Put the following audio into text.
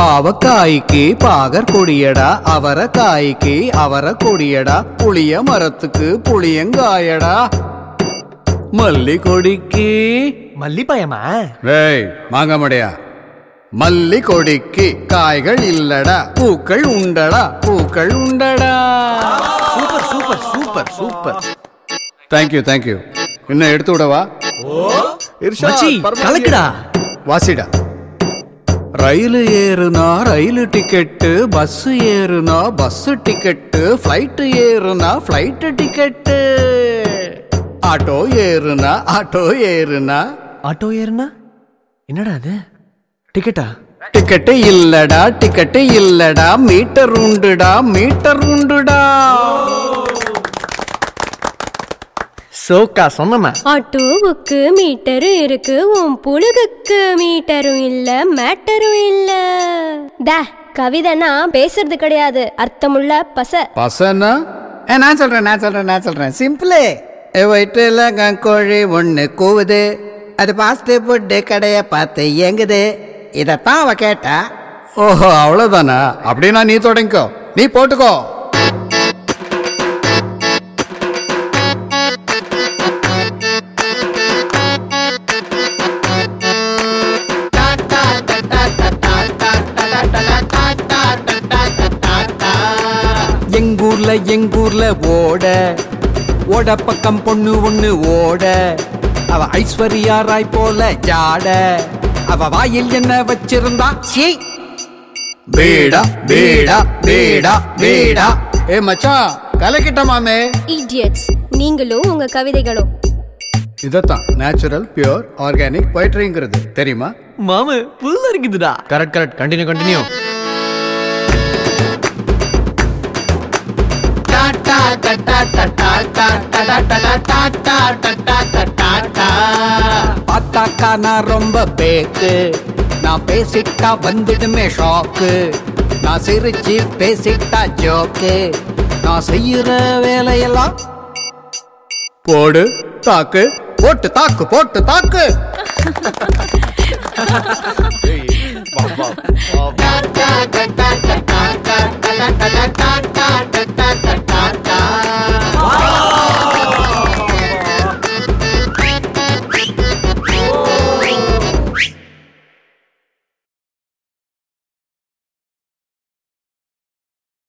பாவக்காய்க்கு பாகர் கொடியடா அவரைக்காய்க்கு அவரை கொடியடா புளிய மரத்துக்கு புளியங்காயடா மல்லி கொடிக்கு மல்லிப்பயமா டேய் மாங்கமடையா மல்லி கொடிக்கு காய்கள் இல்லடா பூக்கள் உண்டடா பூக்கள் உண்டடா super super super super thank you thank you இன்னும் எடுத்து விடவா மச்சி கலக்குடா வாசிடா ரயில் ஏறுனா ரயில் டிக்கெட்டு பஸ் ஏறுனா பஸ் டிக்கெட்டு ஃப்ளைட் ஏறுனா ஃப்ளைட் டிக்கெட்டு ஆட்டோ ஏறுனா ஆட்டோ ஏறுனா ஆட்டோ ஏறுனா என்னடா அது டிக்கெட்டா டிக்கெட்டு இல்லடா டிக்கெட்டு இல்லடா மீட்டர் உண்டுடா மீட்டர் உண்டுடா சோக்கா சொன்னமா ஆட்டோவுக்கு மீட்டரும் இருக்கு உன் புழுகுக்கு மீட்டரும் இல்ல மேட்டரும் இல்ல டா கவிதைனா பேசுறது கிடையாது அர்த்தமுள்ள பச பசனா ஏ நான் சொல்றேன் நான் சொல்றேன் நான் சொல்றேன் சிம்பிளே வயிற்றுல கங்கோழி ஒன்று கூவுது அது பாஸ்ட் ஃபுட்டு கடையை பார்த்து இயங்குது இதைத்தான் அவ கேட்டா ஓஹோ அவ்வளோதானா அப்படின்னா நீ தொடங்கிக்கோ நீ போட்டுக்கோ எங்கூர்ல எங்கூர்ல ஓட ஓட பக்கம் பொண்ணு ஒண்ணு ஓட அவ ஐஸ்வர்யா ராய் போல ஜாட அவ வாயில் என்ன வச்சிருந்தா சீ பேடா பேடா பேடா பேடா ஏ மச்சான் கலக்கிட்ட மாமே இடியட்ஸ் நீங்களும் உங்க கவிதைகளும் இதத்தான் நேச்சுரல் பியூர் ஆர்கானிக் பொய்ட்ரிங்கிறது தெரியுமா மாமு புல்ல இருக்குதுடா கரெக்ட் கரெக்ட் கண்டினியூ கண்டினியூ பார்த்தாக்கா நான் ரொம்ப பேக்கு நான் பேசிட்டா வந்துடுமே ஷாக்கு நான் சிரிச்சு பேசிட்டா ஜோக்கு நான் செய்யற வேலையெல்லாம் போடு தாக்கு போட்டு தாக்கு போட்டு தாக்கு ஏய், வா, வா, வா, வா.